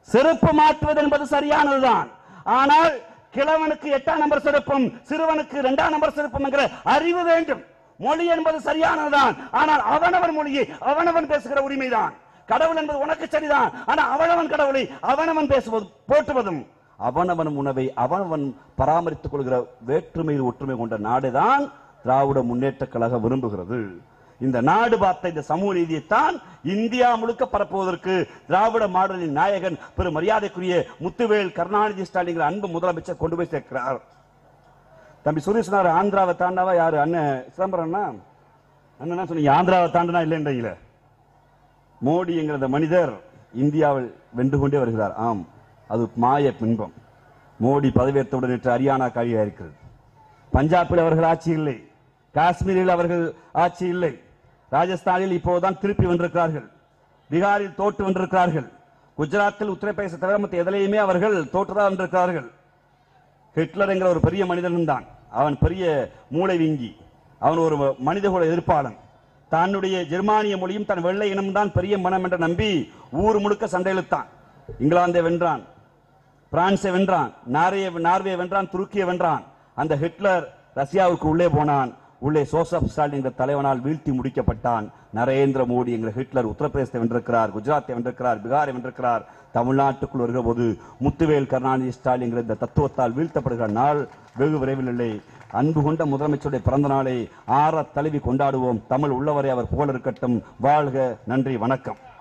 செருப்பு மாற்றுவது என்பது சரியானதுதான் ஆனால் கிழவனுக்கு எட்டாம் நம்பர் செருப்பும் சிறுவனுக்கு இரண்டாம் நம்பர் செருப்பும் என்கிற அறிவு வேண்டும் மொழி என்பது சரியானதுதான் ஆனால் அவனவன் மொழியை அவனவன் பேசுகிற உரிமைதான் கடவுள் என்பது உனக்கு சரிதான் ஆனால் அவனவன் கடவுளை அவனவன் பேசுவது போற்றுவதும் அவனவன் உணவை அவனவன் பராமரித்துக் கொள்கிற வேற்றுமையில் ஒற்றுமை கொண்ட நாடுதான் திராவிட முன்னேற்ற கழகம் விரும்புகிறது இந்த நாடு பார்த்த இந்த சமூக நீதியைத்தான் இந்தியா முழுக்க பரப்புவதற்கு திராவிட மாடலின் நாயகன் பெரும் மரியாதைக்குரிய முத்துவேல் கருணாநிதி ஸ்டாலின் அன்பு முதலமைச்சர் கொண்டு போய் சேர்க்கிறார் தம்பி சுரேஷ் சொன்னாரு ஆந்திராவை தாண்டாவா யாரு அண்ணன் சிதம்பரம்னா அண்ணன் என்ன சொன்னீங்க ஆந்திராவை தாண்டினா இல்லைன்றீங்களே மோடி என்கிற அந்த மனிதர் இந்தியாவில் வென்று கொண்டே வருகிறார் ஆம் அது மாய பின்பம் மோடி பதவியேற்றவுடன் நேற்று ஹரியானா காலியாக இருக்கிறது பஞ்சாபில் அவர்கள் ஆட்சி இல்லை காஷ்மீரில் அவர்கள் ஆட்சி இல்லை ராஜஸ்தானில் இப்போதுதான் திருப்பி வென்றிருக்கிறார்கள் பீகாரில் தோற்று வென்றிருக்கிறார்கள் குஜராத்தில் உத்தரப்பிரதேச தவிர மற்ற எதிலையுமே அவர்கள் தோற்றுதான் வென்றிருக்கிறார்கள் ஹிட்லர் என்கிற ஒரு பெரிய மனிதன் தான் அவன் பெரிய மூளை விங்கி அவன் ஒரு மனிதகுல எதிர்ப்பாளன் தன்னுடைய ஜெர்மானிய மொழியும் தன் வெள்ளை இனம் தான் பெரிய மனம் என்று நம்பி ஊர் முழுக்க சண்டை இழுத்தான் இங்கிலாந்தை வென்றான் பிரான்சை வென்றான் நார்வே நார்வே வென்றான் துருக்கியை வென்றான் அந்த ஹிட்லர் ரஷ்யாவுக்கு உள்ளே போனான் உள்ளே சோசப் ஸ்டாலின் என்ற தலைவனால் வீழ்த்தி முடிக்கப்பட்டான் நரேந்திர மோடி என்கிற ஹிட்லர் உத்தரப்பிரதேசத்தை வென்றிருக்கிறார் குஜராத்தை வென்றிருக்கிறார் பீகாரை வென்றிருக்கிறார் தமிழ்நாட்டுக்குள் வருகிற போது முத்துவேல் கருணாநிதி ஸ்டாலின் என்கிற இந்த தத்துவத்தால் வீழ்த்தப்படுகிற நாள் வெகு விரைவில் இல்லை அன்பு கொண்ட முதலமைச்சருடைய பிறந்த நாளை ஆற தழுவி கொண்டாடுவோம் தமிழ் உள்ளவரை அவர் புகழ் இருக்கட்டும் வாழ்க நன்றி வணக்கம்